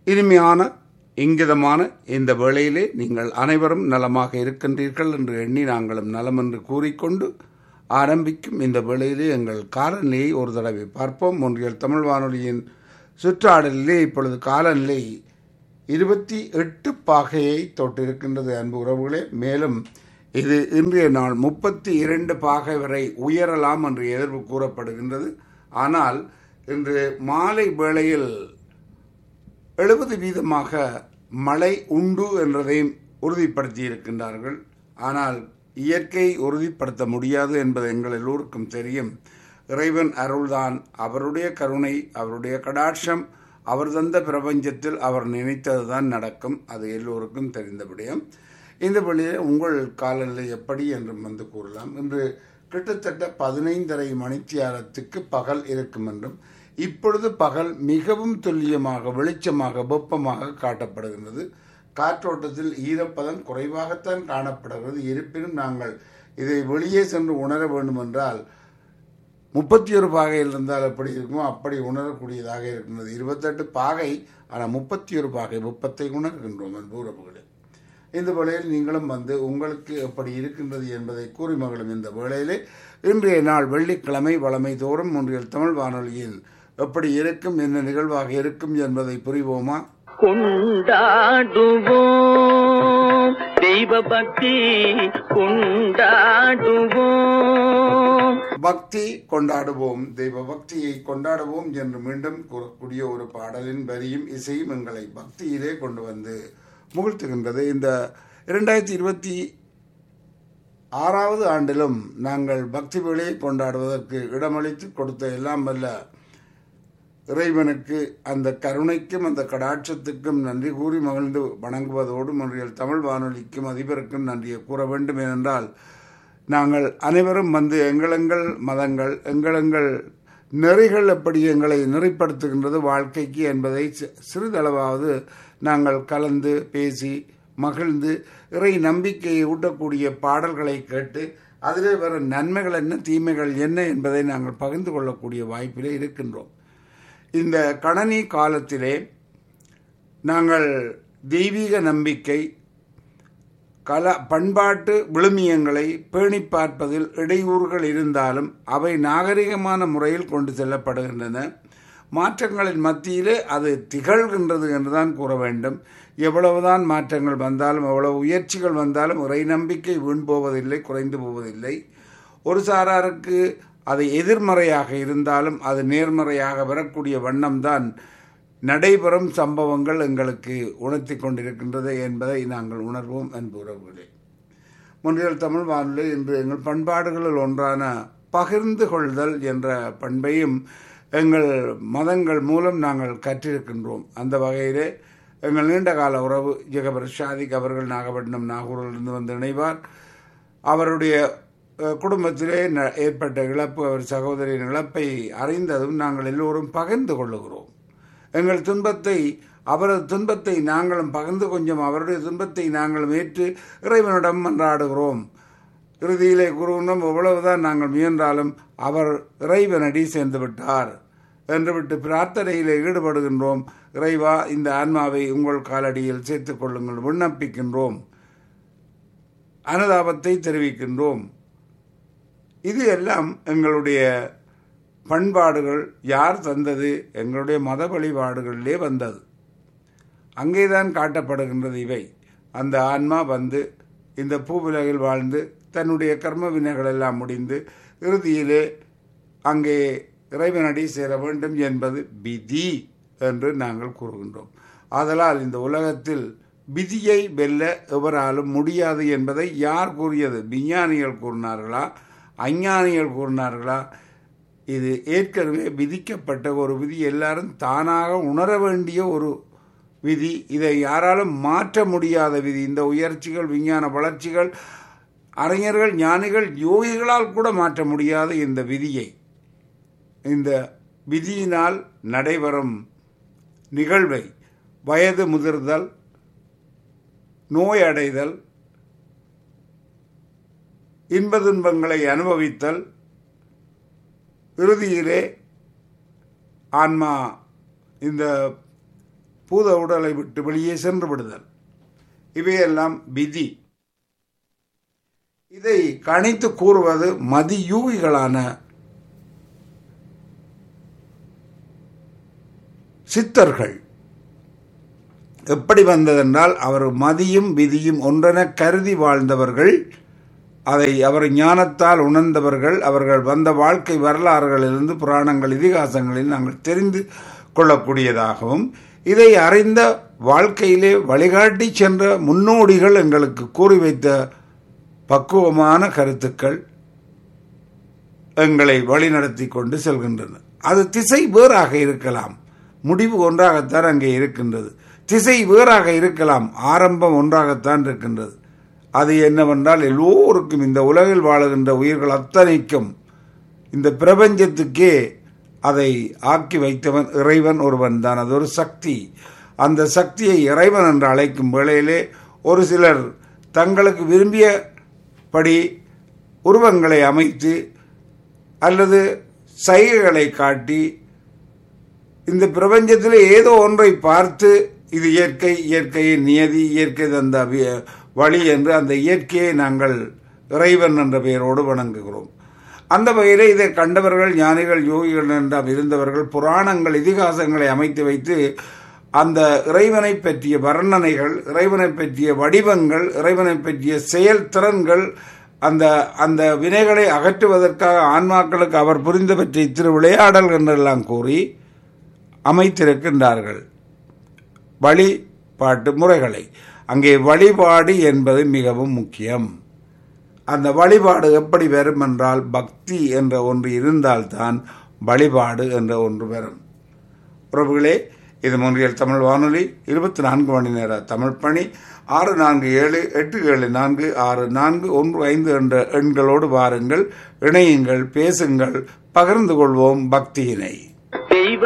இனிமையான இங்கிதமான இந்த வேளையிலே நீங்கள் அனைவரும் நலமாக இருக்கின்றீர்கள் என்று எண்ணி நாங்களும் நலம் என்று கூறிக்கொண்டு ஆரம்பிக்கும் இந்த வேளையிலே எங்கள் காலநிலையை ஒரு தடவை பார்ப்போம் ஒன்றியல் தமிழ் வானொலியின் சுற்றாடலிலே இப்பொழுது காலநிலை இருபத்தி எட்டு பாகையை தொட்டிருக்கின்றது அன்பு உறவுகளே மேலும் இது இன்றைய நாள் முப்பத்தி இரண்டு பாகை வரை உயரலாம் என்று எதிர்ப்பு கூறப்படுகின்றது ஆனால் இன்று மாலை வேளையில் எழுபது வீதமாக மழை உண்டு என்றதையும் உறுதிப்படுத்தி இருக்கின்றார்கள் ஆனால் இயற்கை உறுதிப்படுத்த முடியாது என்பது எங்கள் எல்லோருக்கும் தெரியும் இறைவன் அருள்தான் அவருடைய கருணை அவருடைய கடாட்சம் அவர் தந்த பிரபஞ்சத்தில் அவர் நினைத்ததுதான் நடக்கும் அது எல்லோருக்கும் தெரிந்த விடயம் இந்த வழியில் உங்கள் காலநிலை எப்படி என்றும் வந்து கூறலாம் இன்று கிட்டத்தட்ட பதினைந்தரை மணித்தியாலத்துக்கு பகல் இருக்கும் என்றும் இப்பொழுது பகல் மிகவும் துல்லியமாக வெளிச்சமாக வெப்பமாக காட்டப்படுகின்றது காற்றோட்டத்தில் ஈரப்பதம் குறைவாகத்தான் காணப்படுகிறது இருப்பினும் நாங்கள் இதை வெளியே சென்று உணர வேண்டும் என்றால் முப்பத்தி ஒரு பாகையில் இருந்தால் எப்படி இருக்குமோ அப்படி உணரக்கூடியதாக இருக்கின்றது இருபத்தெட்டு பாகை ஆனால் முப்பத்தி ஒரு பாகை வெப்பத்தை உணர்கின்றோம் பூரப்புகளே இந்த வேளையில் நீங்களும் வந்து உங்களுக்கு எப்படி இருக்கின்றது என்பதை கூறி மகளும் இந்த வேளையிலே இன்றைய நாள் வெள்ளிக்கிழமை வளமை தோறும் ஒன்றியல் தமிழ் வானொலியில் எப்படி இருக்கும் என்ன நிகழ்வாக இருக்கும் என்பதை புரிவோமா கொண்டாடுவோம் தெய்வ பக்தி கொண்டாடுவோம் பக்தி கொண்டாடுவோம் தெய்வ பக்தியை கொண்டாடுவோம் என்று மீண்டும் கூறக்கூடிய ஒரு பாடலின் வரியும் இசையும் எங்களை பக்தியிலே கொண்டு வந்து முகிழ்த்துகின்றது இந்த இரண்டாயிரத்தி இருபத்தி ஆறாவது ஆண்டிலும் நாங்கள் பக்தி வேலையை கொண்டாடுவதற்கு இடமளித்து கொடுத்த எல்லாம் வல்ல இறைவனுக்கு அந்த கருணைக்கும் அந்த கடாட்சத்துக்கும் நன்றி கூறி மகிழ்ந்து வணங்குவதோடு ஒன்றியல் தமிழ் வானொலிக்கும் அதிபருக்கும் நன்றியை கூற வேண்டும் ஏனென்றால் நாங்கள் அனைவரும் வந்து எங்களெங்கள் மதங்கள் எங்களெங்கள் நெறிகள் எப்படி எங்களை நெறிப்படுத்துகின்றது வாழ்க்கைக்கு என்பதை சி- சிறிதளவாவது நாங்கள் கலந்து பேசி மகிழ்ந்து இறை நம்பிக்கையை ஊட்டக்கூடிய பாடல்களை கேட்டு அதிலே வர நன்மைகள் என்ன தீமைகள் என்ன என்பதை நாங்கள் பகிர்ந்து கொள்ளக்கூடிய வாய்ப்பிலே இருக்கின்றோம் இந்த கணனி காலத்திலே நாங்கள் தெய்வீக நம்பிக்கை கல பண்பாட்டு விழுமியங்களை பேணி பார்ப்பதில் இடையூறுகள் இருந்தாலும் அவை நாகரிகமான முறையில் கொண்டு செல்லப்படுகின்றன மாற்றங்களின் மத்தியிலே அது திகழ்கின்றது என்றுதான் கூற வேண்டும் எவ்வளவுதான் மாற்றங்கள் வந்தாலும் எவ்வளவு உயர்ச்சிகள் வந்தாலும் இறை நம்பிக்கை வீண் போவதில்லை குறைந்து போவதில்லை ஒரு சாராருக்கு அது எதிர்மறையாக இருந்தாலும் அது நேர்மறையாக வரக்கூடிய வண்ணம்தான் நடைபெறும் சம்பவங்கள் எங்களுக்கு உணர்த்தி கொண்டிருக்கின்றது என்பதை நாங்கள் உணர்வோம் என்பு உறவுகளே முன்றியல் தமிழ் வானொலி இன்று எங்கள் பண்பாடுகளில் ஒன்றான பகிர்ந்து கொள்தல் என்ற பண்பையும் எங்கள் மதங்கள் மூலம் நாங்கள் கற்றிருக்கின்றோம் அந்த வகையிலே எங்கள் நீண்டகால உறவு ஜெகபர் ஷாதிக் அவர்கள் நாகப்பட்டினம் நாகூரிலிருந்து வந்து இணைவார் அவருடைய அஹ், குடும்பத்திலே ந- ஏற்பட்ட இழப்பு அவர் சகோதரியின் இழப்பை அறிந்ததும் நாங்கள் எல்லோரும் பகிர்ந்து கொள்ளுகிறோம் எங்கள் துன்பத்தை அவரது துன்பத்தை நாங்களும் பகிர்ந்து கொஞ்சம் அவருடைய துன்பத்தை நாங்களும் ஏற்று இறைவனிடம் மன்றாடுகிறோம் இறுதியிலே குருவினம் எவ்வளவுதான் நாங்கள் முயன்றாலும் அவர் இறைவனடி சேர்ந்து விட்டார் என்று விட்டு பிரார்த்தனையிலே ஈடுபடுகின்றோம் இறைவா இந்த ஆன்மாவை உங்கள் காலடியில் சேர்த்துக் கொள்ளுங்கள் விண்ணப்பிக்கின்றோம் அனுதாபத்தை தெரிவிக்கின்றோம் இது எல்லாம் எங்களுடைய பண்பாடுகள் யார் தந்தது எங்களுடைய மத வழிபாடுகளிலே வந்தது அங்கேதான் காட்டப்படுகின்றது இவை அந்த ஆன்மா வந்து இந்த பூவுலகில் வாழ்ந்து தன்னுடைய கர்ம வினைகள் எல்லாம் முடிந்து இறுதியிலே அங்கே இறைவனடி சேர வேண்டும் என்பது விதி என்று நாங்கள் கூறுகின்றோம் ஆதலால் இந்த உலகத்தில் விதியை வெல்ல எவராலும் முடியாது என்பதை யார் கூறியது விஞ்ஞானிகள் கூறினார்களா அஞ்ஞானிகள் கூறினார்களா இது ஏற்கனவே விதிக்கப்பட்ட ஒரு விதி எல்லாரும் தானாக உணர வேண்டிய ஒரு விதி இதை யாராலும் மாற்ற முடியாத விதி இந்த உயர்ச்சிகள் விஞ்ஞான வளர்ச்சிகள் அறிஞர்கள் ஞானிகள் யோகிகளால் கூட மாற்ற முடியாத இந்த விதியை இந்த விதியினால் நடைபெறும் நிகழ்வை வயது முதிர்தல் நோய் அடைதல் இன்ப துன்பங்களை அனுபவித்தல் இறுதியிலே ஆன்மா இந்த பூத உடலை விட்டு வெளியே சென்று விடுதல் இவையெல்லாம் விதி இதை கணித்து கூறுவது மதியூகிகளான சித்தர்கள் எப்படி வந்ததென்றால் அவர் மதியும் விதியும் ஒன்றென கருதி வாழ்ந்தவர்கள் அதை அவர் ஞானத்தால் உணர்ந்தவர்கள் அவர்கள் வந்த வாழ்க்கை வரலாறுகளிலிருந்து புராணங்கள் இதிகாசங்களில் நாங்கள் தெரிந்து கொள்ளக்கூடியதாகவும் இதை அறிந்த வாழ்க்கையிலே வழிகாட்டி சென்ற முன்னோடிகள் எங்களுக்கு கூறி வைத்த பக்குவமான கருத்துக்கள் எங்களை வழிநடத்தி கொண்டு செல்கின்றன அது திசை வேறாக இருக்கலாம் முடிவு ஒன்றாகத்தான் அங்கே இருக்கின்றது திசை வேறாக இருக்கலாம் ஆரம்பம் ஒன்றாகத்தான் இருக்கின்றது அது என்னவென்றால் எல்லோருக்கும் இந்த உலகில் வாழுகின்ற உயிர்கள் அத்தனைக்கும் இந்த பிரபஞ்சத்துக்கே அதை ஆக்கி வைத்தவன் இறைவன் ஒருவன் தான் அது ஒரு சக்தி அந்த சக்தியை இறைவன் என்று அழைக்கும் வேளையிலே ஒரு சிலர் தங்களுக்கு விரும்பியபடி உருவங்களை அமைத்து அல்லது சைகைகளை காட்டி இந்த பிரபஞ்சத்தில் ஏதோ ஒன்றை பார்த்து இது இயற்கை இயற்கையின் நியதி இயற்கை தந்த வி- வழி என்று அந்த இயற்கையை நாங்கள் இறைவன் என்ற பெயரோடு வணங்குகிறோம் அந்த வகையிலே இதை கண்டவர்கள் ஞானிகள் யோகிகள் என்றால் இருந்தவர்கள் புராணங்கள் இதிகாசங்களை அமைத்து வைத்து அந்த இறைவனை பற்றிய வர்ணனைகள் இறைவனை பற்றிய வடிவங்கள் இறைவனை பற்றிய செயல்திறன்கள் அந்த அந்த வினைகளை அகற்றுவதற்காக ஆன்மாக்களுக்கு அவர் புரிந்தவற்றை திரு விளையாடல் என்றெல்லாம் கூறி அமைத்திருக்கின்றார்கள் வழிபாட்டு முறைகளை அங்கே வழிபாடு என்பது மிகவும் முக்கியம் அந்த வழிபாடு எப்படி வரும் என்றால் பக்தி என்ற ஒன்று இருந்தால்தான் வழிபாடு என்ற ஒன்று வரும் உறவுகளே இது மொன்றியல் தமிழ் வானொலி இருபத்தி நான்கு மணி நேர தமிழ் பணி ஆறு நான்கு ஏழு எட்டு ஏழு நான்கு ஆறு நான்கு ஒன்று ஐந்து என்ற எண்களோடு வாருங்கள் இணையுங்கள் பேசுங்கள் பகிர்ந்து கொள்வோம் பக்தியினை